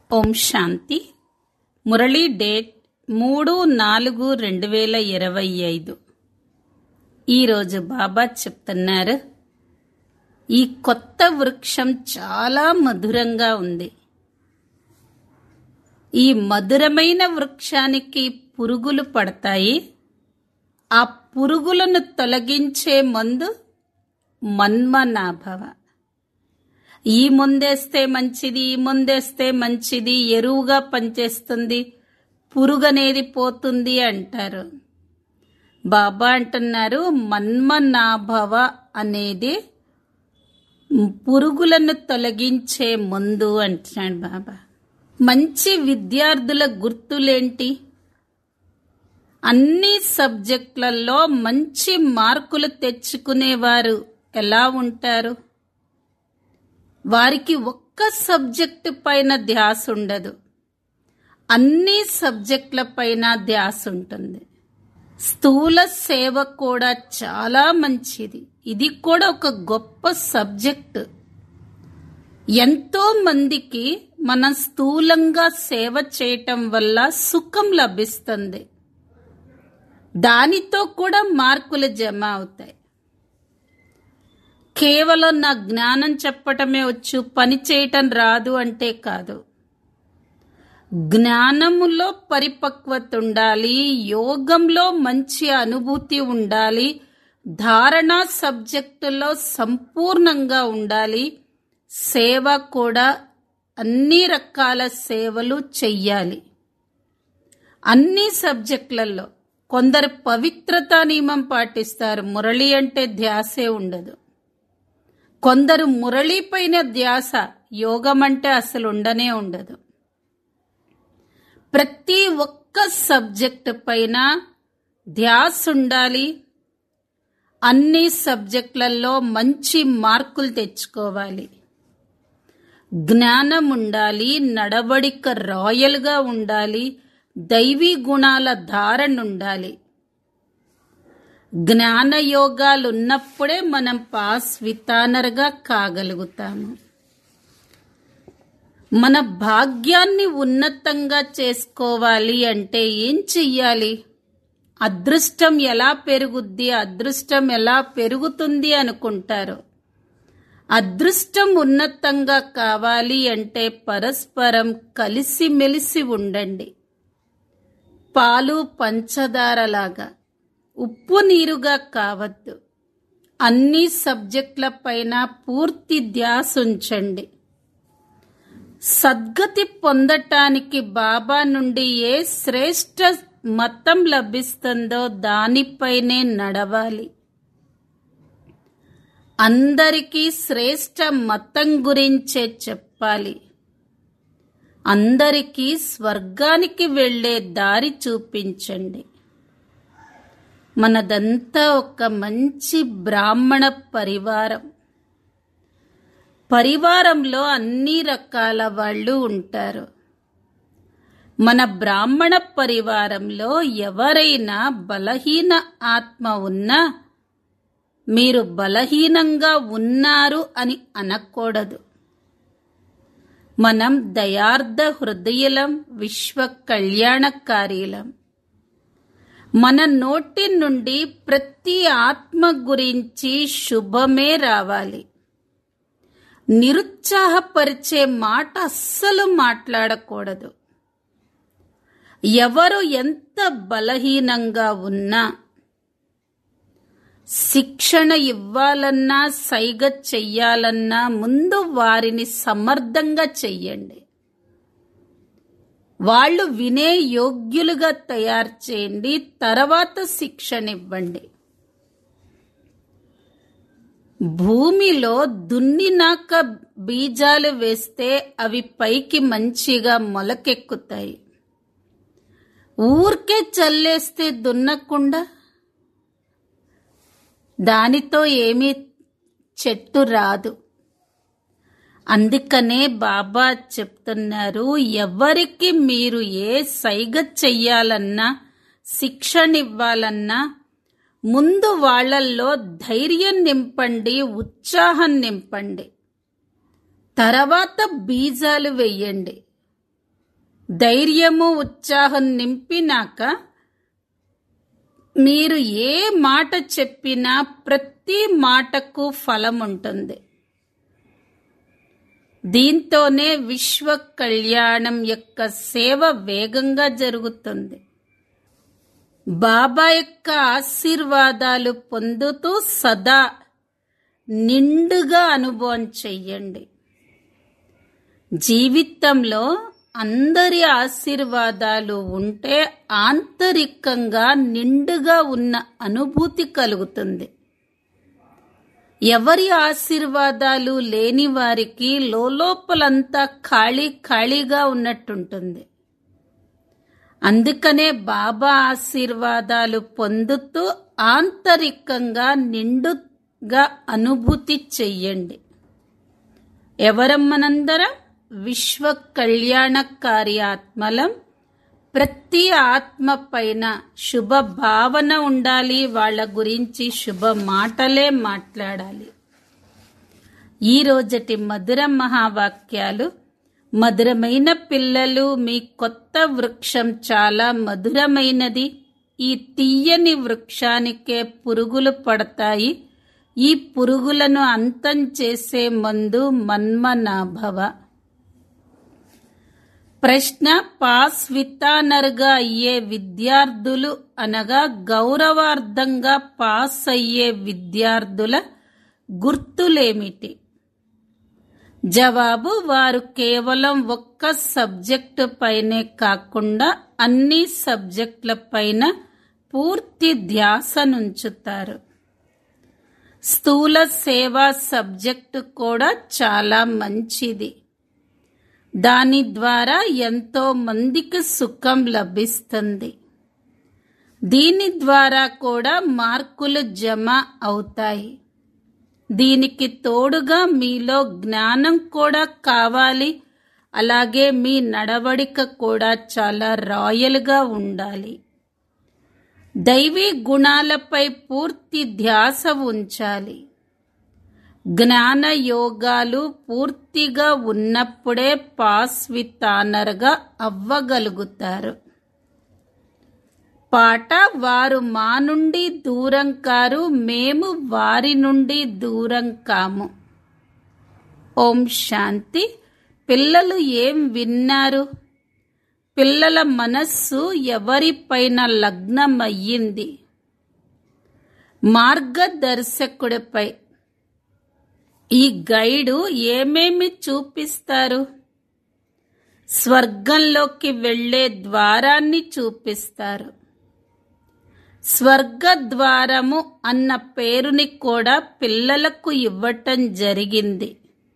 ఓం శాంతి Murali date మూడు నాలుగు రెండు వేల ఇరవై ఐదు ఈరోజు బాబా చెప్తున్నారు ఈ కొత్త వృక్షం చాలా మధురంగా ఉంది ఈ మధురమైన వృక్షానికి పురుగులు పడతాయి ఆ పురుగులను తొలగించే మందు మన్మనాభవ ఈ ముందేస్తే మంచిది ఈ ముందేస్తే మంచిది ఎరువుగా పనిచేస్తుంది పురుగనేది పోతుంది అంటారు బాబా అంటున్నారు మన్మనాభవ అనేది పురుగులను తొలగించే ముందు అంటున్నాడు బాబా మంచి విద్యార్థుల గుర్తులేంటి అన్ని సబ్జెక్టులలో మంచి మార్కులు తెచ్చుకునేవారు ఎలా ఉంటారు వారికి ఒక్క సబ్జెక్టు పైన ధ్యాస ఉండదు అన్ని సబ్జెక్టుల పైన ధ్యాస ఉంటుంది స్థూల సేవ కూడా చాలా మంచిది ఇది కూడా ఒక గొప్ప సబ్జెక్ట్ ఎంతో మందికి మనం స్థూలంగా సేవ చేయటం వల్ల సుఖం లభిస్తుంది దానితో కూడా మార్కులు జమ అవుతాయి కేవలం నా జ్ఞానం చెప్పటమే వచ్చు పని చేయటం రాదు అంటే కాదు జ్ఞానములో పరిపక్వత ఉండాలి యోగంలో మంచి అనుభూతి ఉండాలి ధారణ సబ్జెక్టులో సంపూర్ణంగా ఉండాలి సేవ కూడా అన్ని రకాల సేవలు చెయ్యాలి అన్ని సబ్జెక్టులలో కొందరు పవిత్రతా నియమం పాటిస్తారు మురళి అంటే ధ్యాసే ఉండదు కొందరు మురళిపైన ధ్యాస యోగం అంటే అసలు ఉండనే ఉండదు ప్రతి ఒక్క సబ్జెక్టు పైన ధ్యాస ఉండాలి అన్ని సబ్జెక్టులలో మంచి మార్కులు తెచ్చుకోవాలి జ్ఞానం ఉండాలి నడవడిక రాయల్గా ఉండాలి దైవీ గుణాల ధారణ ఉండాలి జ్ఞాన యోగాలు ఉన్నప్పుడే మనం పాస్ వితానర్గా కాగలుగుతాము మన భాగ్యాన్ని ఉన్నతంగా చేసుకోవాలి అంటే ఏం చెయ్యాలి అదృష్టం ఎలా పెరుగుద్ది అదృష్టం ఎలా పెరుగుతుంది అనుకుంటారు అదృష్టం ఉన్నతంగా కావాలి అంటే పరస్పరం కలిసిమెలిసి ఉండండి పాలు పంచదారలాగా ఉప్పు నీరుగా కావద్దు అన్ని సబ్జెక్టుల పైన పూర్తి ధ్యాస ఉంచండి సద్గతి పొందటానికి బాబా నుండి ఏ శ్రేష్ట మతం లభిస్తుందో దానిపైనే నడవాలి అందరికీ శ్రేష్ట మతం గురించే చెప్పాలి అందరికీ స్వర్గానికి వెళ్లే దారి చూపించండి మనదంతా ఒక మంచి బ్రాహ్మణ పరివారం పరివారంలో అన్ని రకాల వాళ్ళు ఉంటారు మన బ్రాహ్మణ పరివారంలో ఎవరైనా బలహీన ఆత్మ ఉన్నా మీరు బలహీనంగా ఉన్నారు అని అనకూడదు మనం దయార్థ హృదయలం విశ్వ కళ్యాణకారీలం మన నోటి నుండి ప్రతి ఆత్మ గురించి శుభమే రావాలి నిరుత్సాహపరిచే మాట అస్సలు మాట్లాడకూడదు ఎవరు ఎంత బలహీనంగా ఉన్నా శిక్షణ ఇవ్వాలన్నా సైగ చెయ్యాలన్నా ముందు వారిని సమర్థంగా చెయ్యండి వాళ్ళు వినే యోగ్యులుగా తయారు చేయండి తర్వాత శిక్షణ ఇవ్వండి భూమిలో దున్నినాక బీజాలు వేస్తే అవి పైకి మంచిగా మొలకెక్కుతాయి ఊరికే చల్లేస్తే దున్నకుండా దానితో ఏమీ చెట్టు రాదు అందుకనే బాబా చెప్తున్నారు ఎవరికి మీరు ఏ సైగ చెయ్యాలన్నా శిక్షణ ఇవ్వాలన్నా ముందు వాళ్ళల్లో ధైర్యం నింపండి ఉత్సాహం నింపండి తర్వాత బీజాలు వెయ్యండి ధైర్యము ఉత్సాహం నింపినాక మీరు ఏ మాట చెప్పినా ప్రతి మాటకు ఫలం ఉంటుంది దీంతోనే విశ్వ కళ్యాణం యొక్క సేవ వేగంగా జరుగుతుంది బాబా యొక్క ఆశీర్వాదాలు పొందుతూ సదా నిండుగా అనుభవం చెయ్యండి జీవితంలో అందరి ఆశీర్వాదాలు ఉంటే ఆంతరికంగా నిండుగా ఉన్న అనుభూతి కలుగుతుంది ఎవరి ఆశీర్వాదాలు లేని వారికి లోపలంతా ఖాళీ ఖాళీగా ఉన్నట్టుంటుంది అందుకనే బాబా ఆశీర్వాదాలు పొందుతూ ఆంతరికంగా నిండుగా అనుభూతి చెయ్యండి ఎవరమ్మనందరం విశ్వ కళ్యాణకారి ఆత్మలం ప్రతి ఆత్మ పైన శుభ భావన ఉండాలి వాళ్ళ గురించి శుభ మాటలే మాట్లాడాలి ఈ రోజటి మధుర మహావాక్యాలు మధురమైన పిల్లలు మీ కొత్త వృక్షం చాలా మధురమైనది ఈ తీయని వృక్షానికే పురుగులు పడతాయి ఈ పురుగులను అంతం చేసే మందు మన్మనాభవ ప్రశ్న పాస్ విత్తానరుగా అయ్యే విద్యార్థులు అనగా గౌరవార్థంగా పాస్ అయ్యే విద్యార్థుల గుర్తులేమిటి జవాబు వారు కేవలం ఒక్క సబ్జెక్టు పైనే కాకుండా అన్ని సబ్జెక్టుల పైన పూర్తి ధ్యాసనుంచుతారు స్థూల సేవా సబ్జెక్టు కూడా చాలా మంచిది దాని ద్వారా ఎంతో మందికి సుఖం లభిస్తుంది దీని ద్వారా కూడా మార్కులు జమ అవుతాయి దీనికి తోడుగా మీలో జ్ఞానం కూడా కావాలి అలాగే మీ నడవడిక కూడా చాలా రాయల్గా ఉండాలి దైవీ గుణాలపై పూర్తి ధ్యాస ఉంచాలి జ్ఞాన యోగాలు పూర్తిగా ఉన్నప్పుడే పాస్ విత్ ఆనర్గా అవ్వగలుగుతారు పాట వారు మా నుండి దూరం కారు మేము వారి నుండి దూరం కాము ఓం శాంతి పిల్లలు ఏం విన్నారు పిల్లల మనస్సు ఎవరిపైన లగ్నమయ్యింది మార్గదర్శకుడిపై ఈ గైడు ఏమేమి చూపిస్తారు స్వర్గంలోకి వెళ్లే ద్వారాన్ని చూపిస్తారు స్వర్గద్వారము అన్న పేరుని కూడా పిల్లలకు ఇవ్వటం జరిగింది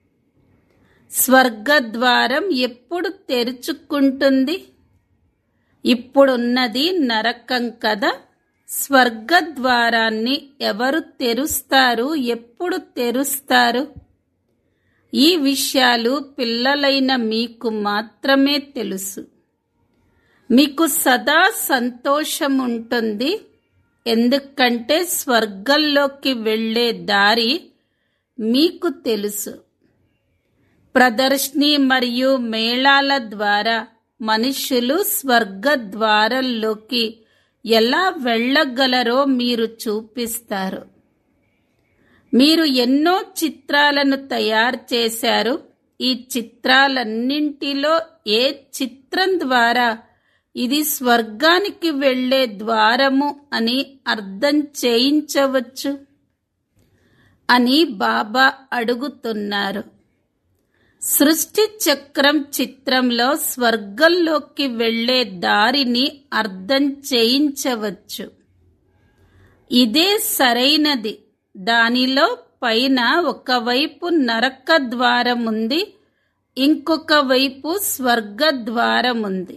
స్వర్గద్వారం ఎప్పుడు తెరుచుకుంటుంది ఇప్పుడున్నది నరకం కదా స్వర్గద్వారాన్ని ఎవరు తెరుస్తారు ఎప్పుడు తెరుస్తారు ఈ విషయాలు పిల్లలైన మీకు మాత్రమే తెలుసు మీకు సదా సంతోషం ఉంటుంది ఎందుకంటే స్వర్గంలోకి వెళ్లే దారి మీకు తెలుసు ప్రదర్శిని మరియు మేళాల ద్వారా మనుషులు స్వర్గ ద్వారంలోకి ఎలా వెళ్ళగలరో మీరు చూపిస్తారు మీరు ఎన్నో చిత్రాలను తయారు చేశారు ఈ చిత్రాలన్నింటిలో ఏ చిత్రం ద్వారా ఇది స్వర్గానికి వెళ్లే ద్వారము అని అర్థం చేయించవచ్చు అని బాబా అడుగుతున్నారు సృష్టి చక్రం చిత్రంలో స్వర్గంలోకి వెళ్లే దారిని అర్థం చేయించవచ్చు ఇదే సరైనది దానిలో పైన ఒకవైపు నరక ద్వారం ఉంది ఇంకొక వైపు స్వర్గ ద్వారం ఉంది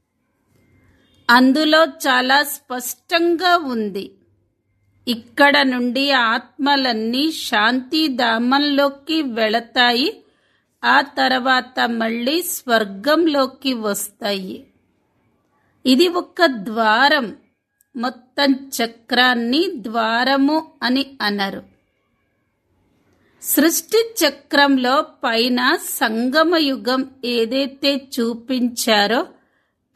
అందులో చాలా స్పష్టంగా ఉంది ఇక్కడ నుండి ఆత్మలన్నీ శాంతిధామంలోకి వెళతాయి ఆ తర్వాత మళ్ళీ స్వర్గంలోకి వస్తాయి ఇది ఒక ద్వారం మొత్తం చక్రాన్ని ద్వారము అని అనరు సృష్టి చక్రంలో పైన సంగమ యుగం ఏదైతే చూపించారో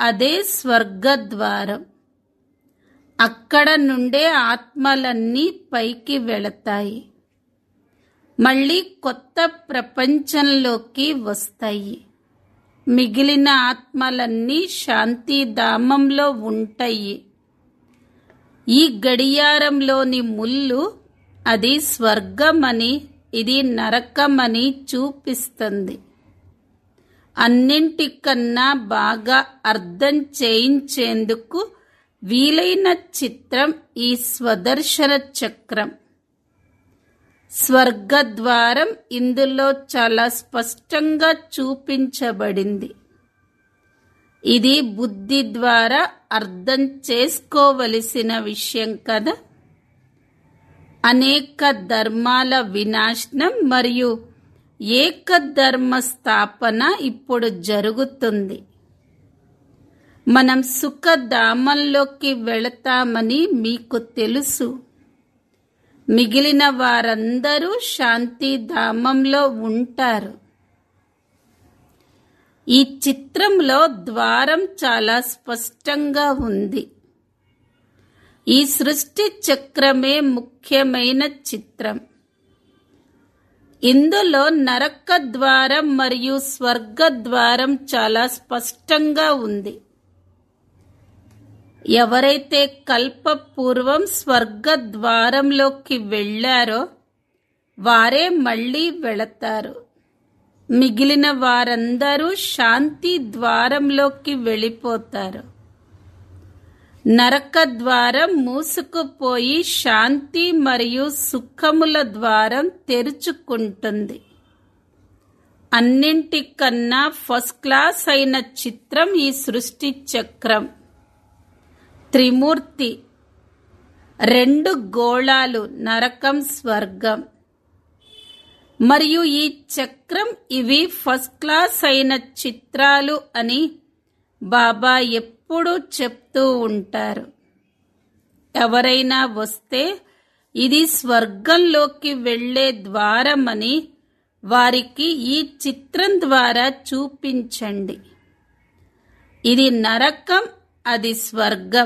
అదే స్వర్గద్వారం అక్కడ నుండే ఆత్మలన్నీ పైకి వెళతాయి మళ్ళీ కొత్త ప్రపంచంలోకి వస్తాయి మిగిలిన ఆత్మలన్నీ శాంతిధామంలో ఉంటాయి ఈ గడియారంలోని ముళ్ళు అది స్వర్గమని ఇది నరకమని చూపిస్తుంది అన్నింటికన్నా బాగా అర్థం చేయించేందుకు వీలైన చిత్రం ఈ స్వదర్శన చక్రం స్వర్గద్వారం ఇందులో చాలా స్పష్టంగా చూపించబడింది ఇది బుద్ధి ద్వారా అర్థం చేసుకోవలసిన విషయం కదా అనేక ధర్మాల వినాశనం మరియు ఏకధర్మ స్థాపన ఇప్పుడు జరుగుతుంది మనం సుఖధామంలోకి వెళతామని మీకు తెలుసు మిగిలిన వారందరూ శాంతిధామంలో ఉంటారు ఈ చిత్రంలో ద్వారం చాలా స్పష్టంగా ఉంది ఈ సృష్టి చక్రమే ముఖ్యమైన చిత్రం ఇందులో నరక ద్వారం మరియు స్వర్గ ద్వారం చాలా స్పష్టంగా ఉంది ఎవరైతే కల్పపూర్వం స్వర్గ ద్వారంలోకి వెళ్ళారో వారే మళ్ళీ వెళతారు మిగిలిన వారందరూ శాంతి ద్వారంలోకి వెళ్ళిపోతారు నరక ద్వారం మూసుకుపోయి శాంతి మరియు సుఖముల ద్వారం తెరుచుకుంటుంది అన్నింటికన్నా ఫస్ట్ క్లాస్ అయిన చిత్రం ఈ సృష్టి చక్రం త్రిమూర్తి రెండు గోళాలు నరకం స్వర్గం మరియు ఈ చక్రం ఇవి ఫస్ట్ క్లాస్ అయిన చిత్రాలు అని బాబా ఎప్పుడూ చెప్తూ ఉంటారు ఎవరైనా వస్తే ఇది స్వర్గంలోకి వెళ్లే ద్వారమని వారికి ఈ చిత్రం ద్వారా చూపించండి ఇది నరకం అది స్వర్గం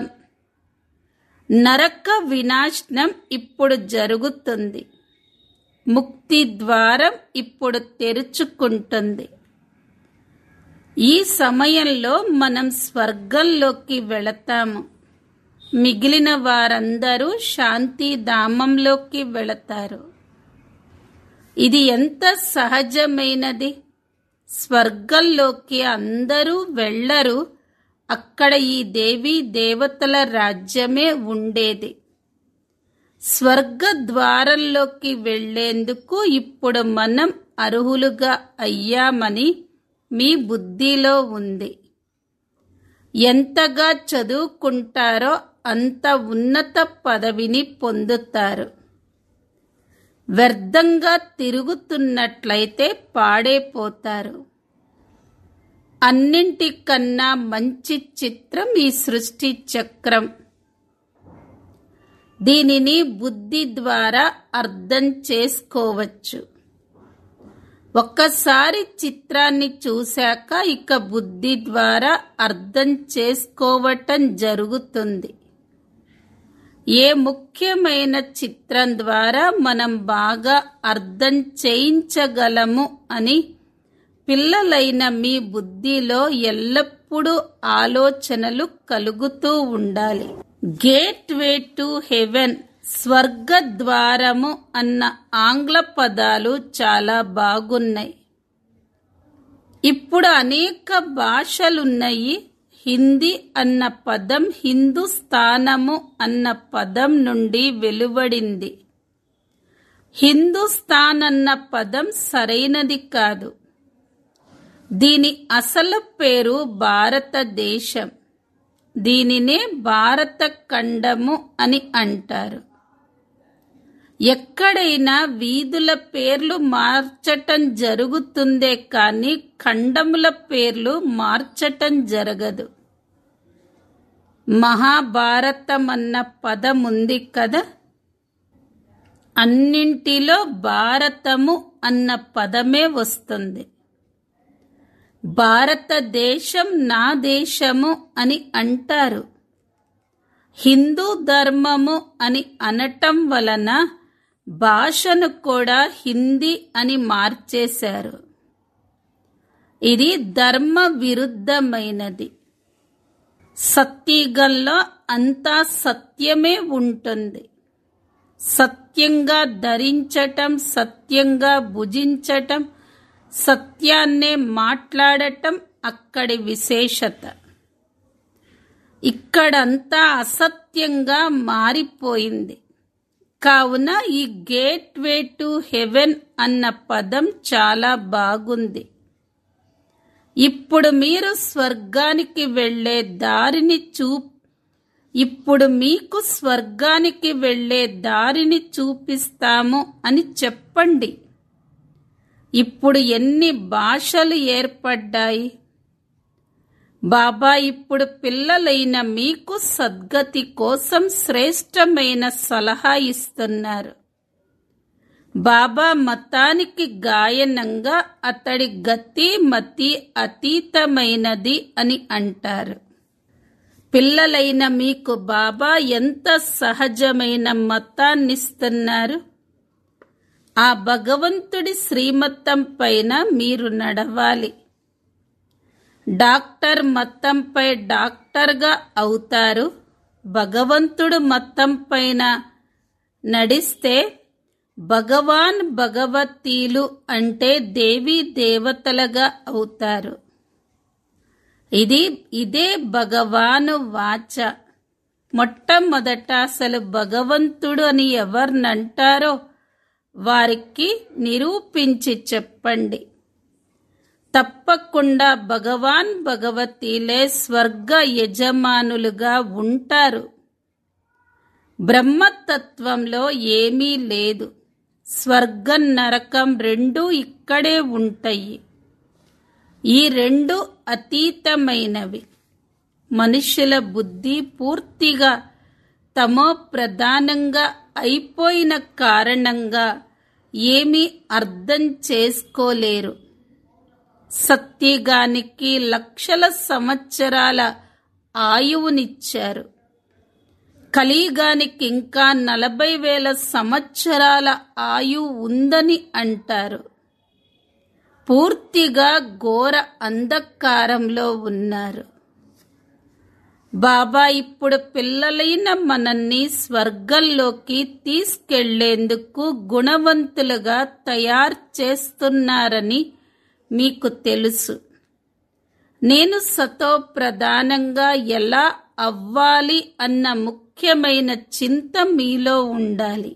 నరక వినాశనం ఇప్పుడు జరుగుతుంది ముక్తి ద్వారం ఇప్పుడు తెరుచుకుంటుంది ఈ సమయంలో మనం స్వర్గంలోకి వెళతాము మిగిలిన వారందరూ శాంతిధామంలోకి వెళతారు ఇది ఎంత సహజమైనది స్వర్గంలోకి అందరూ వెళ్ళరు అక్కడ ఈ దేవీ దేవతల రాజ్యమే ఉండేది స్వర్గ ద్వారంలోకి వెళ్లేందుకు ఇప్పుడు మనం అర్హులుగా అయ్యామని మీ బుద్ధిలో ఉంది ఎంతగా చదువుకుంటారో అంత ఉన్నత పదవిని పొందుతారు వ్యర్థంగా తిరుగుతున్నట్లయితే పాడైపోతారు అన్నింటికన్నా మంచి చిత్రం ఈ సృష్టి చక్రం దీనిని బుద్ధి ద్వారా అర్థం చేసుకోవచ్చు ఒక్కసారి చిత్రాన్ని చూశాక ఇక బుద్ధి ద్వారా అర్థం చేసుకోవటం జరుగుతుంది ఏ ముఖ్యమైన చిత్రం ద్వారా మనం బాగా అర్థం చేయించగలము అని పిల్లలైన మీ బుద్ధిలో ఎల్లప్పుడూ ఆలోచనలు కలుగుతూ ఉండాలి గేట్ వే టు హెవెన్ స్వర్గద్వారము అన్న ఆంగ్ల పదాలు చాలా బాగున్నాయి ఇప్పుడు అనేక భాషలున్నాయి హిందీ అన్న పదం హిందుస్థానము అన్న పదం నుండి వెలువడింది హిందుస్థాన్ అన్న పదం సరైనది కాదు దీని అసలు పేరు భారతదేశం దీనినే భారత ఖండము అని అంటారు ఎక్కడైనా వీధుల పేర్లు మార్చటం జరుగుతుందే కానీ ఖండముల పేర్లు మార్చటం జరగదు మహాభారతం అన్న పదం ఉంది కదా అన్నింటిలో భారతము అన్న పదమే వస్తుంది భారతదేశం నా దేశము అని అంటారు హిందూ ధర్మము అని అనటం వలన భాషను కూడా హిందీ అని మార్చేశారు ఇది ధర్మ విరుద్ధమైనది సత్యగంలో అంతా సత్యమే ఉంటుంది సత్యంగా ధరించటం సత్యంగా భుజించటం సత్యాన్నే మాట్లాడటం అక్కడి విశేషత ఇక్కడంతా అసత్యంగా మారిపోయింది కావున ఈ గేట్ వే టు హెవెన్ అన్న పదం చాలా బాగుంది ఇప్పుడు మీరు స్వర్గానికి వెళ్ళే దారిని చూ ఇప్పుడు మీకు స్వర్గానికి వెళ్ళే దారిని చూపిస్తాము అని చెప్పండి ఇప్పుడు ఎన్ని భాషలు ఏర్పడ్డాయి బాబా ఇప్పుడు పిల్లలైన మీకు సద్గతి కోసం శ్రేష్టమైన సలహా ఇస్తున్నారు బాబా మతానికి గాయనంగా అతడి గతి మతి అతీతమైనది అని అంటారు పిల్లలైన మీకు బాబా ఎంత సహజమైన మతాన్నిస్తున్నారు ఆ భగవంతుడి శ్రీమతం పైన మీరు నడవాలి డాక్టర్ మతంపై డాక్టర్గా అవుతారు భగవంతుడు మతం పైన నడిస్తే భగవాన్ భగవతీలు అంటే దేవీ దేవతలుగా అవుతారు ఇది ఇదే భగవాను వాచ మొట్టమొదట అసలు భగవంతుడు అని ఎవరినంటారో వారికి నిరూపించి చెప్పండి తప్పకుండా భగవాన్ భగవతీలే స్వర్గ యజమానులుగా ఉంటారు బ్రహ్మతత్వంలో ఏమీ లేదు స్వర్గం నరకం రెండూ ఇక్కడే ఉంటాయి ఈ రెండు అతీతమైనవి మనుషుల బుద్ధి పూర్తిగా తమో ప్రధానంగా అయిపోయిన కారణంగా ఏమీ అర్థం చేసుకోలేరు సత్యగానికి లక్షల సంవత్సరాల ఆయువునిచ్చారు కలియుగానికి ఇంకా నలభై వేల సంవత్సరాల ఆయువు ఉందని అంటారు పూర్తిగా ఘోర అంధకారంలో ఉన్నారు బాబా ఇప్పుడు పిల్లలైన మనల్ని స్వర్గంలోకి తీసుకెళ్లేందుకు గుణవంతులుగా తయారు చేస్తున్నారని మీకు తెలుసు నేను సతో ప్రధానంగా ఎలా అవ్వాలి అన్న ముఖ్యమైన చింత మీలో ఉండాలి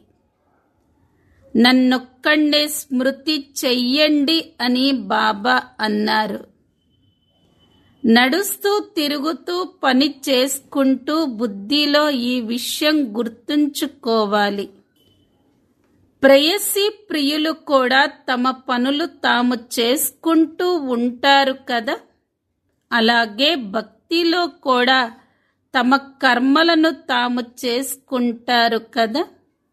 నన్నొక్కండే స్మృతి చెయ్యండి అని బాబా అన్నారు నడుస్తూ తిరుగుతూ పని చేసుకుంటూ బుద్ధిలో ఈ విషయం గుర్తుంచుకోవాలి ప్రేయసి ప్రియులు కూడా తమ పనులు తాము చేసుకుంటూ ఉంటారు కదా అలాగే భక్తిలో కూడా తమ కర్మలను తాము చేసుకుంటారు కదా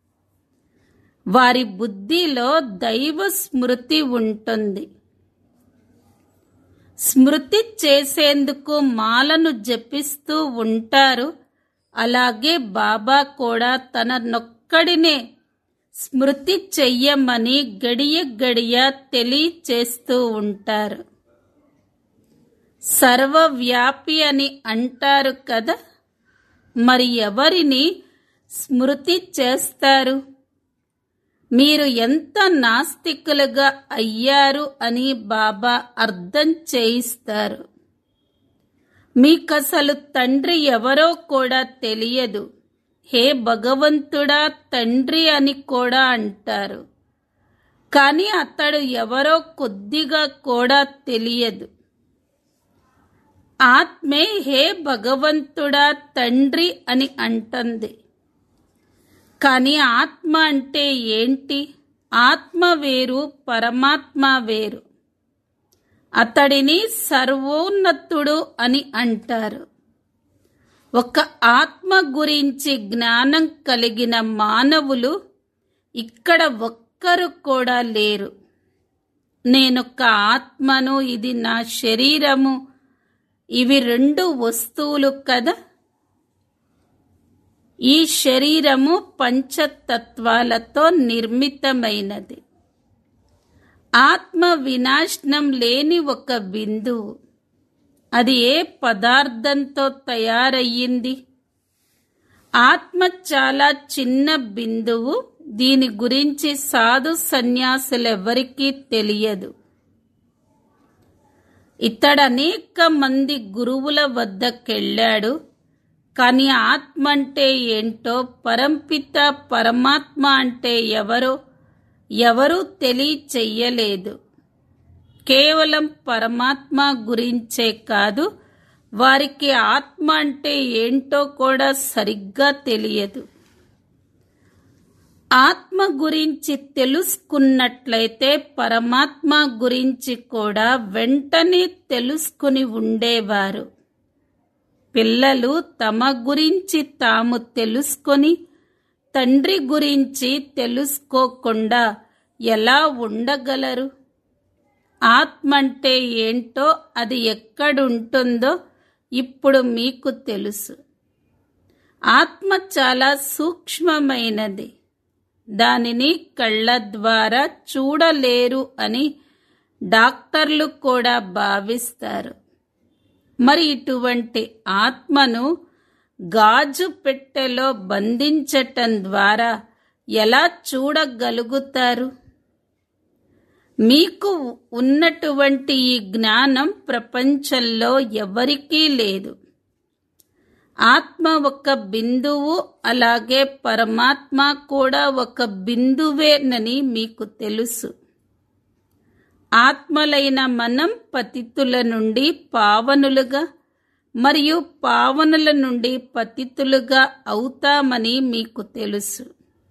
వారి బుద్ధిలో దైవ స్మృతి ఉంటుంది స్మృతి చేసేందుకు మాలను జపిస్తూ ఉంటారు అలాగే బాబా కూడా తన నొక్కడినే స్మృతి చెయ్యమని గడియ గడియ తెలియచేస్తూ ఉంటారు సర్వవ్యాపి అని అంటారు కదా మరి ఎవరిని స్మృతి చేస్తారు మీరు ఎంత నాస్తికులుగా అయ్యారు అని బాబా అర్థం చేయిస్తారు మీకసలు తండ్రి ఎవరో కూడా తెలియదు హే భగవంతుడా తండ్రి అని కూడా అంటారు కానీ అతడు ఎవరో కొద్దిగా కూడా తెలియదు ఆత్మే హే భగవంతుడా తండ్రి అని అంటుంది కానీ ఆత్మ అంటే ఏంటి ఆత్మ వేరు పరమాత్మ వేరు అతడిని సర్వోన్నతుడు అని అంటారు ఒక ఆత్మ గురించి జ్ఞానం కలిగిన మానవులు ఇక్కడ ఒక్కరు కూడా లేరు నేనొక ఆత్మను ఇది నా శరీరము ఇవి రెండు వస్తువులు కదా ఈ శరీరము పంచతత్వాలతో నిర్మితమైనది ఆత్మ వినాశనం లేని ఒక బిందువు అది ఏ పదార్థంతో తయారయ్యింది ఆత్మ చాలా చిన్న బిందువు దీని గురించి సాధు సన్యాసులెవరికీ తెలియదు ఇతడు అనేక మంది గురువుల వద్దకెళ్ళాడు కానీ ఆత్మ అంటే ఏంటో పరంపిత పరమాత్మ అంటే ఎవరో ఎవరూ తెలియచెయ్యలేదు కేవలం పరమాత్మ గురించే కాదు వారికి ఆత్మ అంటే ఏంటో కూడా సరిగ్గా తెలియదు ఆత్మ గురించి తెలుసుకున్నట్లయితే పరమాత్మ గురించి కూడా వెంటనే తెలుసుకుని ఉండేవారు పిల్లలు తమ గురించి తాము తెలుసుకొని తండ్రి గురించి తెలుసుకోకుండా ఎలా ఉండగలరు ఆత్మ అంటే ఏంటో అది ఎక్కడుంటుందో ఇప్పుడు మీకు తెలుసు ఆత్మ చాలా సూక్ష్మమైనది దానిని కళ్ళ ద్వారా చూడలేరు అని డాక్టర్లు కూడా భావిస్తారు మరి ఇటువంటి ఆత్మను గాజు పెట్టెలో బంధించటం ద్వారా ఎలా చూడగలుగుతారు మీకు ఉన్నటువంటి ఈ జ్ఞానం ప్రపంచంలో ఎవరికీ లేదు ఆత్మ ఒక బిందువు అలాగే పరమాత్మ కూడా ఒక బిందువేనని మీకు తెలుసు ఆత్మలైన మనం పతితుల నుండి పావనులుగా మరియు పావనుల నుండి పతితులుగా అవుతామని మీకు తెలుసు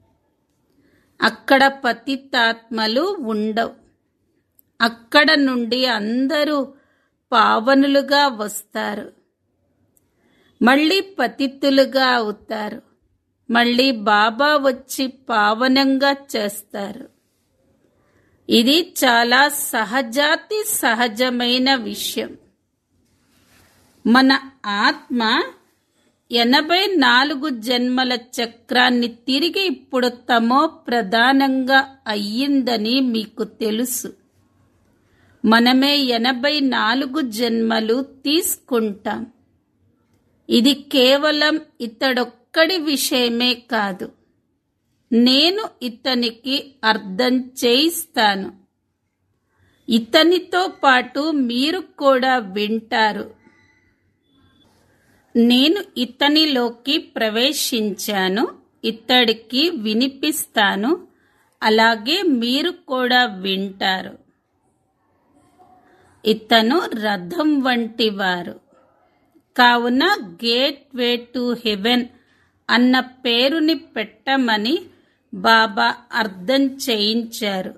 అక్కడ పతితాత్మలు ఉండవు అక్కడ నుండి అందరూ పావనులుగా వస్తారు మళ్ళీ పతితులుగా అవుతారు మళ్ళీ బాబా వచ్చి పావనంగా చేస్తారు ఇది చాలా సహజాతి సహజమైన విషయం మన ఆత్మ ఎనభై నాలుగు జన్మల చక్రాన్ని తిరిగి ఇప్పుడు తమో ప్రధానంగా అయ్యిందని మీకు తెలుసు మనమే ఎనభై నాలుగు జన్మలు తీసుకుంటాం ఇది కేవలం ఇతడొక్కడి విషయమే కాదు నేను ఇతనికి అర్థం చేయిస్తాను ఇతనితో పాటు మీరు కూడా వింటారు నేను ఇతనిలోకి ప్రవేశించాను ఇతడికి వినిపిస్తాను అలాగే మీరు కూడా వింటారు ఇతను రథం వంటివారు కావున గేట్ వే టు హెవెన్ అన్న పేరుని పెట్టమని బాబా అర్థం చేయించారు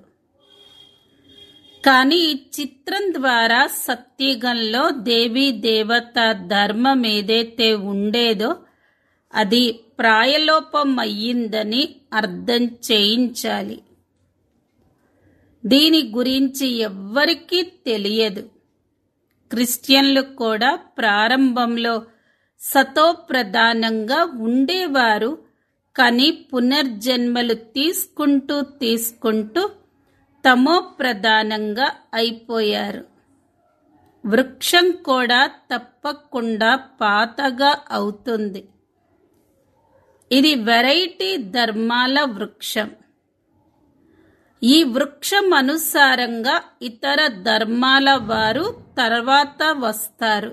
కానీ ఈ చిత్రం ద్వారా సత్యుగంలో దేవీ దేవత ధర్మం ఏదైతే ఉండేదో అది ప్రాయలోపం అయ్యిందని అర్థం చేయించాలి దీని గురించి ఎవ్వరికీ తెలియదు క్రిస్టియన్లు కూడా ప్రారంభంలో సతో ప్రధానంగా ఉండేవారు కానీ పునర్జన్మలు తీసుకుంటూ తీసుకుంటూ తమో ప్రధానంగా అయిపోయారు వృక్షం కూడా తప్పకుండా పాతగా అవుతుంది ఇది వెరైటీ ధర్మాల వృక్షం ఈ వృక్షం అనుసారంగా ఇతర ధర్మాల వారు తర్వాత వస్తారు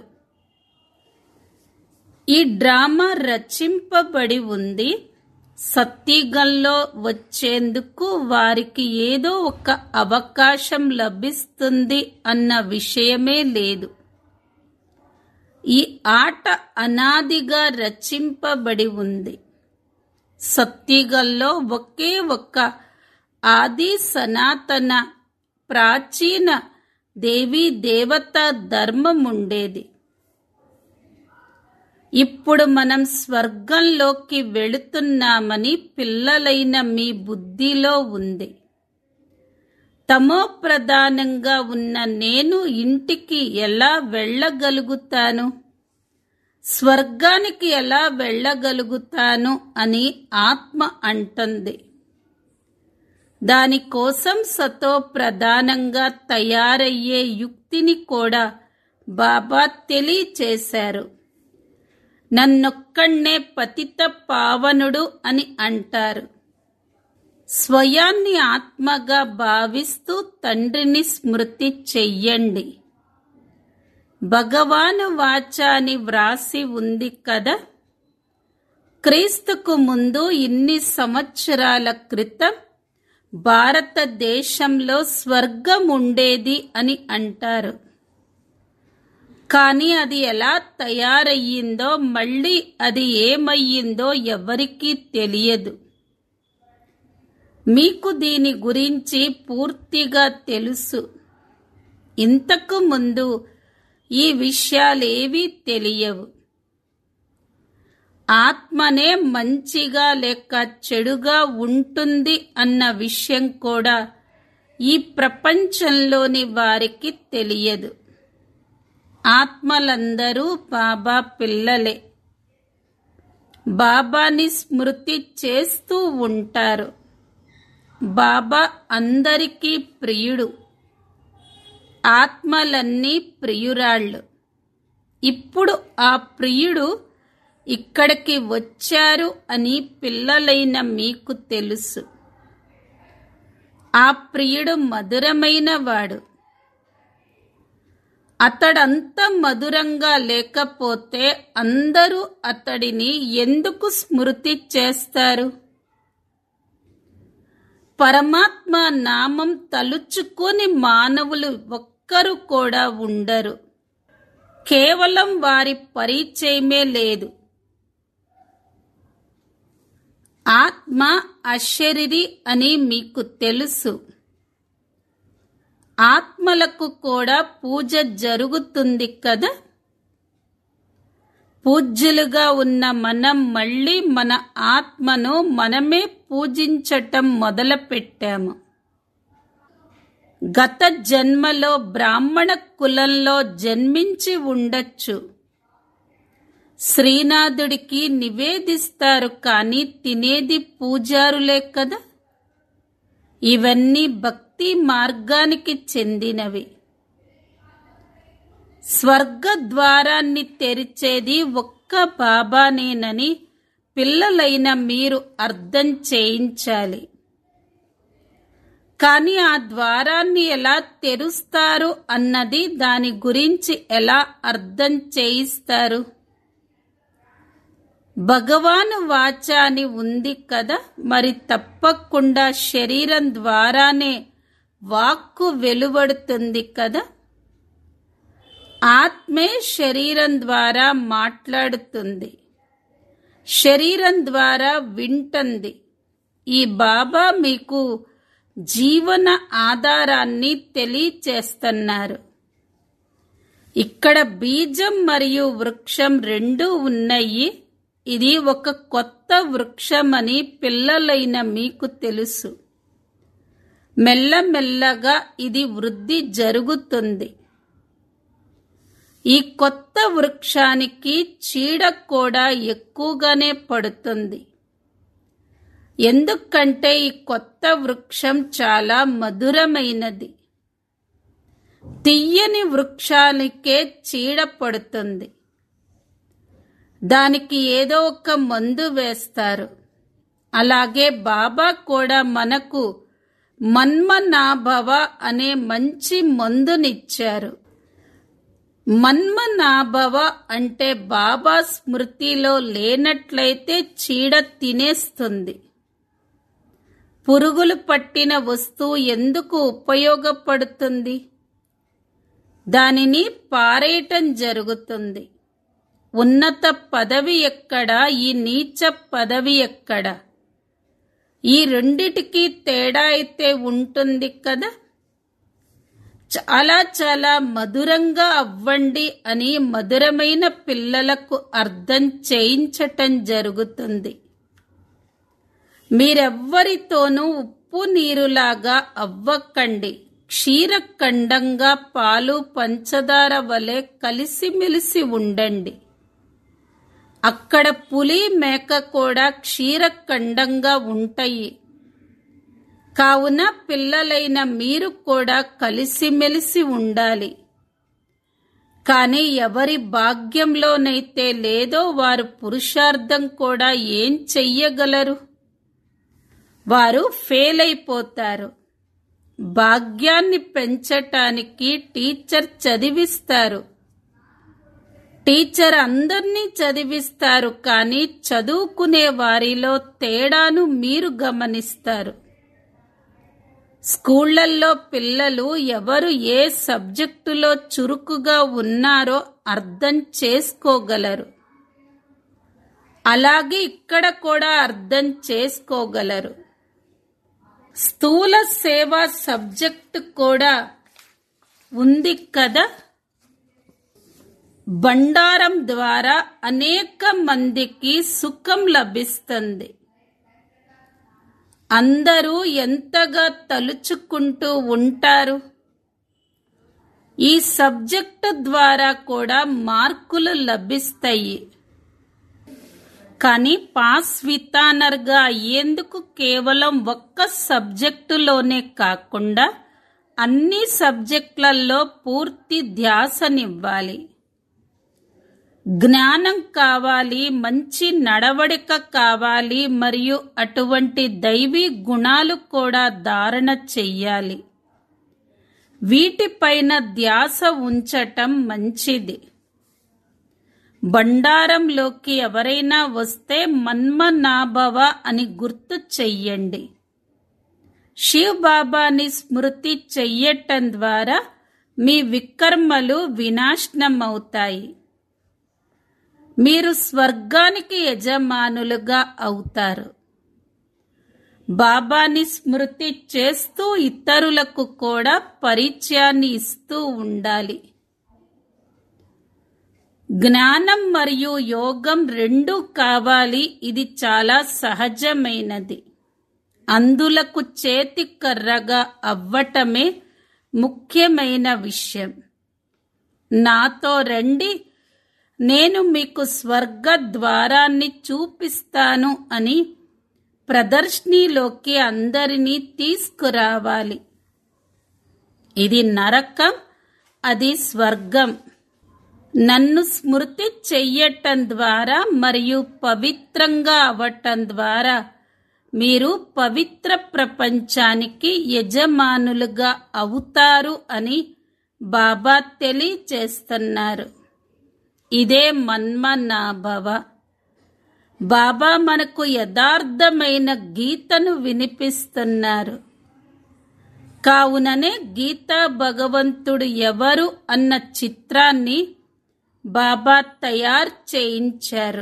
ఈ డ్రామా రచింపబడి ఉంది సత్యగంలో వచ్చేందుకు వారికి ఏదో ఒక అవకాశం లభిస్తుంది అన్న విషయమే లేదు ఈ ఆట అనాదిగా రచింపబడి ఉంది సత్యగంలో ఒకే ఒక్క ఆది సనాతన ప్రాచీన దేవీ దేవత ధర్మం ఉండేది ఇప్పుడు మనం స్వర్గంలోకి వెళుతున్నామని పిల్లలైన మీ బుద్ధిలో ఉంది తమో ప్రధానంగా ఉన్న నేను ఇంటికి ఎలా వెళ్ళగలుగుతాను స్వర్గానికి ఎలా వెళ్ళగలుగుతాను అని ఆత్మ అంటుంది దానికోసం సతో ప్రధానంగా తయారయ్యే యుక్తిని కూడా బాబా తెలియచేశారు నన్నొక్కడే పతిత పావనుడు అని అంటారు స్వయాన్ని ఆత్మగా భావిస్తూ తండ్రిని స్మృతి చెయ్యండి భగవాను వాచ అని వ్రాసి ఉంది కదా క్రీస్తుకు ముందు ఇన్ని సంవత్సరాల క్రితం భారతదేశంలో స్వర్గం ఉండేది అని అంటారు కానీ అది ఎలా తయారయ్యిందో మళ్ళీ అది ఏమయ్యిందో ఎవరికీ తెలియదు మీకు దీని గురించి పూర్తిగా తెలుసు ఇంతకు ముందు ఈ విషయాలేవీ తెలియవు ఆత్మనే మంచిగా లేక చెడుగా ఉంటుంది అన్న విషయం కూడా ఈ ప్రపంచంలోని వారికి తెలియదు ఆత్మలందరూ బాబా పిల్లలే బాబాని స్మృతి చేస్తూ ఉంటారు బాబా అందరికీ ప్రియుడు ఆత్మలన్నీ ప్రియురాళ్ళు ఇప్పుడు ఆ ప్రియుడు ఇక్కడికి వచ్చారు అని పిల్లలైన మీకు తెలుసు ఆ ప్రియుడు మధురమైన వాడు అతడంత మధురంగా లేకపోతే అందరూ అతడిని ఎందుకు స్మృతి చేస్తారు పరమాత్మ నామం తలుచుకొని మానవులు ఒక్కరు కూడా ఉండరు కేవలం వారి పరిచయమే లేదు ఆత్మ అశరీరి అని మీకు తెలుసు ఆత్మలకు కూడా పూజ జరుగుతుంది కదా పూజ్యులుగా ఉన్న మనం మళ్ళీ మన ఆత్మను మనమే పూజించటం మొదలుపెట్టాము గత జన్మలో బ్రాహ్మణ కులంలో జన్మించి ఉండొచ్చు శ్రీనాథుడికి నివేదిస్తారు కానీ తినేది పూజారులే కదా ఇవన్నీ భక్తి మార్గానికి చెందినవి స్వర్గ ద్వారాన్ని తెరిచేది ఒక్క బాబానేనని పిల్లలైన మీరు అర్థం చేయించాలి కానీ ఆ ద్వారాన్ని ఎలా తెరుస్తారు అన్నది దాని గురించి ఎలా అర్థం చేయిస్తారు భగవాను వాచ అని ఉంది కదా మరి తప్పకుండా శరీరం ద్వారానే వాక్కు వెలువడుతుంది కదా ఆత్మే శరీరం ద్వారా మాట్లాడుతుంది శరీరం ద్వారా వింటుంది ఈ బాబా మీకు జీవన ఆధారాన్ని తెలియచేస్తున్నారు ఇక్కడ బీజం మరియు వృక్షం రెండూ ఉన్నాయి ఇది ఒక కొత్త వృక్షమని పిల్లలైన మీకు తెలుసు మెల్లమెల్లగా ఇది వృద్ధి జరుగుతుంది ఈ కొత్త వృక్షానికి చీడ కూడా ఎక్కువగానే పడుతుంది ఎందుకంటే ఈ కొత్త వృక్షం చాలా మధురమైనది తీయని వృక్షానికే చీడ పడుతుంది దానికి ఏదో ఒక మందు వేస్తారు అలాగే బాబా కూడా మనకు మన్మనాభవ అనే మంచి మందునిచ్చారు మన్మనాభవ అంటే బాబా స్మృతిలో లేనట్లయితే చీడ తినేస్తుంది పురుగులు పట్టిన వస్తువు ఎందుకు ఉపయోగపడుతుంది దానిని పారేయటం జరుగుతుంది ఉన్నత పదవి ఎక్కడ ఈ నీచ పదవి ఎక్కడ ఈ రెండిటికి తేడా అయితే ఉంటుంది కదా చాలా చాలా మధురంగా అవ్వండి అని మధురమైన పిల్లలకు అర్థం చేయించటం జరుగుతుంది మీరెవ్వరితోనూ ఉప్పు నీరులాగా అవ్వకండి క్షీరఖండంగా పాలు పంచదార వలె కలిసిమెలిసి ఉండండి అక్కడ పులి మేక కూడా క్షీరఖండంగా ఉంటాయి కావున పిల్లలైన మీరు కూడా కలిసిమెలిసి ఉండాలి కానీ ఎవరి భాగ్యంలోనైతే లేదో వారు పురుషార్థం కూడా ఏం చెయ్యగలరు వారు ఫెయిల్ అయిపోతారు భాగ్యాన్ని పెంచటానికి టీచర్ చదివిస్తారు టీచర్ అందర్నీ చదివిస్తారు కానీ చదువుకునే వారిలో తేడాను మీరు గమనిస్తారు స్కూళ్లల్లో పిల్లలు ఎవరు ఏ సబ్జెక్టులో చురుకుగా ఉన్నారో అర్థం చేసుకోగలరు అలాగే ఇక్కడ కూడా అర్థం చేసుకోగలరు స్థూల సేవా సబ్జెక్టు కూడా ఉంది కదా బండారం ద్వారా అనేక మందికి సుఖం లభిస్తుంది అందరూ ఎంతగా తలుచుకుంటూ ఉంటారు ఈ సబ్జెక్టు ద్వారా కూడా మార్కులు లభిస్తాయి కానీ పాస్ వితానర్గా అయ్యేందుకు కేవలం ఒక్క సబ్జెక్టులోనే కాకుండా అన్ని సబ్జెక్టులలో పూర్తి ధ్యాసనివ్వాలి జ్ఞానం కావాలి మంచి నడవడిక కావాలి మరియు అటువంటి దైవీ గుణాలు కూడా ధారణ చెయ్యాలి వీటిపైన ధ్యాస ఉంచటం మంచిది బండారంలోకి ఎవరైనా వస్తే మన్మనాభవ అని గుర్తు చెయ్యండి శివ్ బాబాని స్మృతి చెయ్యటం ద్వారా మీ వికర్మలు వినాశనమవుతాయి మీరు స్వర్గానికి యజమానులుగా అవుతారు బాబాని స్మృతి చేస్తూ ఇతరులకు కూడా పరిచయాన్ని ఇస్తూ ఉండాలి జ్ఞానం మరియు యోగం రెండూ కావాలి ఇది చాలా సహజమైనది అందులకు చేతి కర్రగా అవ్వటమే ముఖ్యమైన విషయం నాతో రండి నేను మీకు స్వర్గ ద్వారాన్ని చూపిస్తాను అని ప్రదర్శనలోకి అందరినీ తీసుకురావాలి ఇది నరకం అది స్వర్గం నన్ను స్మృతి చెయ్యటం ద్వారా మరియు పవిత్రంగా అవటం ద్వారా మీరు పవిత్ర ప్రపంచానికి యజమానులుగా అవుతారు అని బాబా తెలియచేస్తున్నారు ఇదే మన్మనాభవ బాబా మనకు యథార్థమైన గీతను వినిపిస్తున్నారు కావుననే గీతా భగవంతుడు ఎవరు అన్న చిత్రాన్ని బాబా తయారు చేయించారు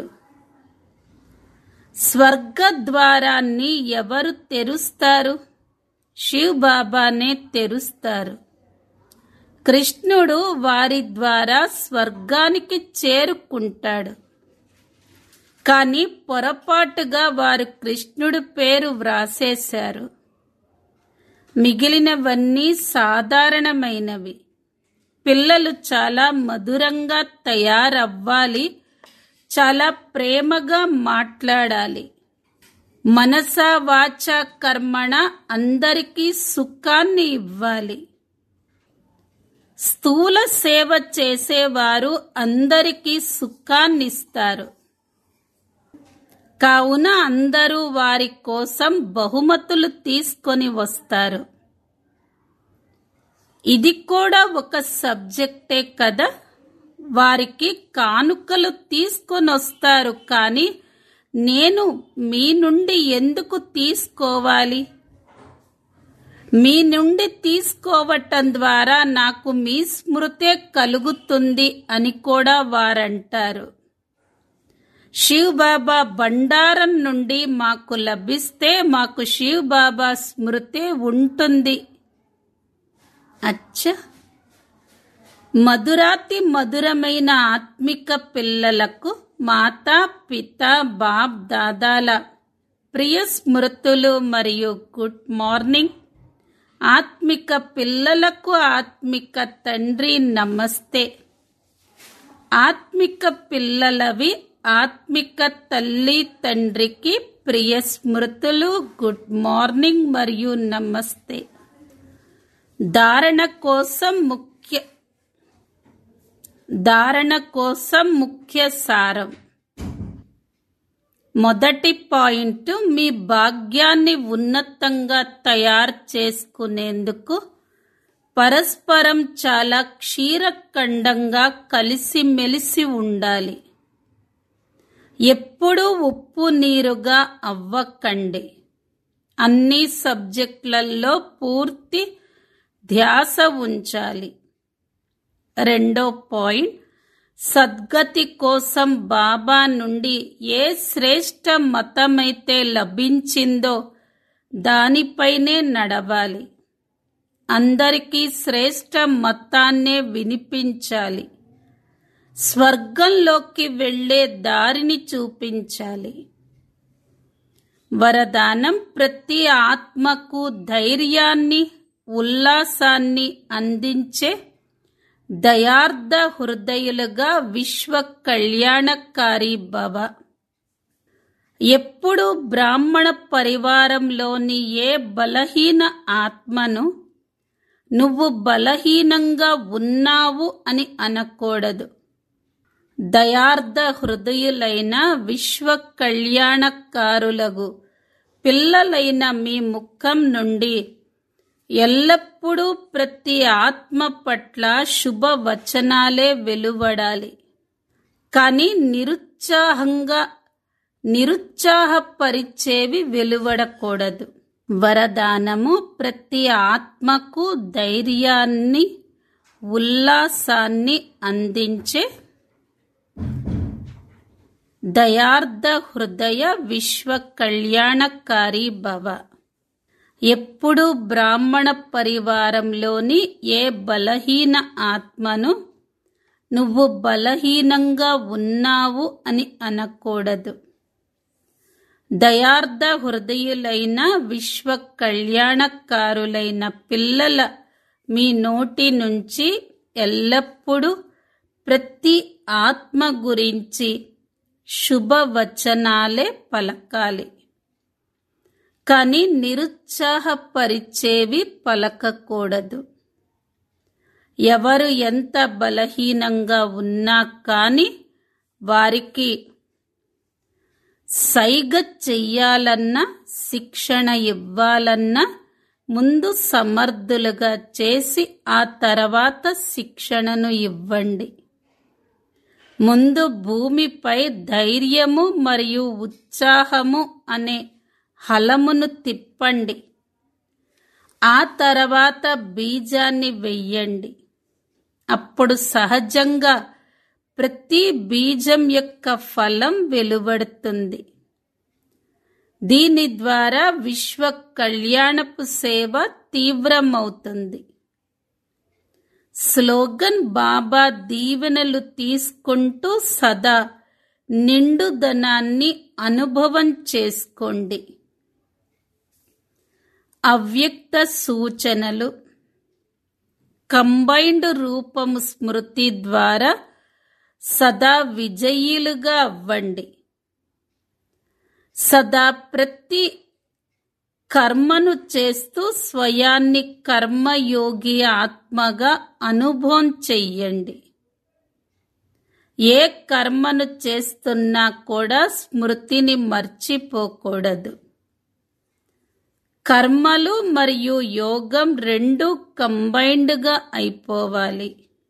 స్వర్గ ద్వారాన్ని ఎవరు తెరుస్తారు శివ్ బాబానే తెరుస్తారు కృష్ణుడు వారి ద్వారా స్వర్గానికి చేరుకుంటాడు కానీ పొరపాటుగా వారు కృష్ణుడి పేరు వ్రాసేశారు మిగిలినవన్నీ సాధారణమైనవి పిల్లలు చాలా మధురంగా తయారవ్వాలి చాలా ప్రేమగా మాట్లాడాలి మనస వాచ కర్మణ అందరికీ సుఖాన్ని ఇవ్వాలి స్థూల సేవ చేసేవారు అందరికీ సుఖాన్నిస్తారు కావున అందరూ వారి కోసం బహుమతులు తీసుకొని వస్తారు ఇది కూడా ఒక సబ్జెక్టే కదా వారికి కానుకలు తీసుకొని వస్తారు కానీ నేను మీ నుండి ఎందుకు తీసుకోవాలి మీ నుండి తీసుకోవటం ద్వారా నాకు మీ స్మృతే కలుగుతుంది అని కూడా వారంటారు శివ్ బాబా బండారం నుండి మాకు లభిస్తే మాకు శివ్ బాబా స్మృతే ఉంటుంది అచ్చా మధురాతి మధురమైన ఆత్మిక పిల్లలకు మాతా పిత బాప్ దాదాల ప్రియ స్మృతులు మరియు గుడ్ మార్నింగ్ ఆత్మిక పిల్లలకు ఆత్మిక తండ్రి నమస్తే ఆత్మిక పిల్లలవి ఆత్మిక తల్లి తండ్రికి ప్రియ స్మృతులు గుడ్ మార్నింగ్ మరియు నమస్తే ధారణ కోసం ముఖ్య ధారణ కోసం ముఖ్య సారం మొదటి పాయింట్ మీ భాగ్యాన్ని ఉన్నతంగా తయారు చేసుకునేందుకు పరస్పరం చాలా క్షీరఖండంగా కలిసిమెలిసి ఉండాలి ఎప్పుడూ ఉప్పు నీరుగా అవ్వకండి అన్ని సబ్జెక్టులలో పూర్తి ధ్యాస ఉంచాలి రెండో పాయింట్ సద్గతి కోసం బాబా నుండి ఏ శ్రేష్ట మతమైతే లభించిందో దానిపైనే నడవాలి అందరికీ శ్రేష్ట మతాన్నే వినిపించాలి స్వర్గంలోకి వెళ్లే దారిని చూపించాలి వరదానం ప్రతి ఆత్మకు ధైర్యాన్ని ఉల్లాసాన్ని అందించే దయార్థ హృదయులుగా విశ్వ కళ్యాణకారి భవ ఎప్పుడు బ్రాహ్మణ పరివారంలోని ఏ బలహీన ఆత్మను నువ్వు బలహీనంగా ఉన్నావు అని అనకూడదు దయార్థ హృదయులైన విశ్వ కళ్యాణకారులగు పిల్లలైన మీ ముఖం నుండి ఎల్లప్పుడూ ప్రతి ఆత్మ పట్ల శుభ వచనాలే వెలువడాలి కానీ నిరుత్సాహంగా నిరుత్సాహపరిచేవి వెలువడకూడదు వరదానము ప్రతి ఆత్మకు ధైర్యాన్ని ఉల్లాసాన్ని అందించే దయార్థ హృదయ విశ్వ కళ్యాణకారి భవ ఎప్పుడు బ్రాహ్మణ పరివారంలోని ఏ బలహీన ఆత్మను నువ్వు బలహీనంగా ఉన్నావు అని అనకూడదు దయార్థ హృదయులైన విశ్వ కళ్యాణకారులైన పిల్లల మీ నోటి నుంచి ఎల్లప్పుడూ ప్రతి ఆత్మ గురించి శుభవచనాలే పలకాలి కానీ నిరుత్సాహపరిచేవి పలకకూడదు ఎవరు ఎంత బలహీనంగా ఉన్నా కానీ వారికి సైగ చెయ్యాలన్నా శిక్షణ ఇవ్వాలన్నా ముందు సమర్థులుగా చేసి ఆ తర్వాత శిక్షణను ఇవ్వండి ముందు భూమిపై ధైర్యము మరియు ఉత్సాహము అనే హలమును తిప్పండి ఆ తర్వాత బీజాన్ని వెయ్యండి అప్పుడు సహజంగా ప్రతి బీజం యొక్క ఫలం వెలువడుతుంది దీని ద్వారా విశ్వ కళ్యాణపు సేవ తీవ్రమవుతుంది స్లోగన్ బాబా దీవెనలు తీసుకుంటూ సదా నిండుదనాన్ని అనుభవం చేసుకోండి అవ్యక్త సూచనలు కంబైన్డ్ రూపము స్మృతి ద్వారా సదా విజయీలుగా అవ్వండి సదా ప్రతి కర్మను చేస్తూ స్వయాన్ని కర్మయోగి ఆత్మగా అనుభవం చెయ్యండి ఏ కర్మను చేస్తున్నా కూడా స్మృతిని మర్చిపోకూడదు కర్మలు మరియు యోగం రెండు కంబైన్డ్గా అయిపోవాలి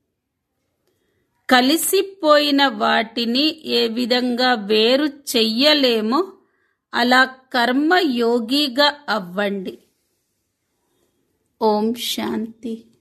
కలిసిపోయిన వాటిని ఏ విధంగా వేరు చెయ్యలేమో అలా కర్మ యోగిగా అవ్వండి ఓం శాంతి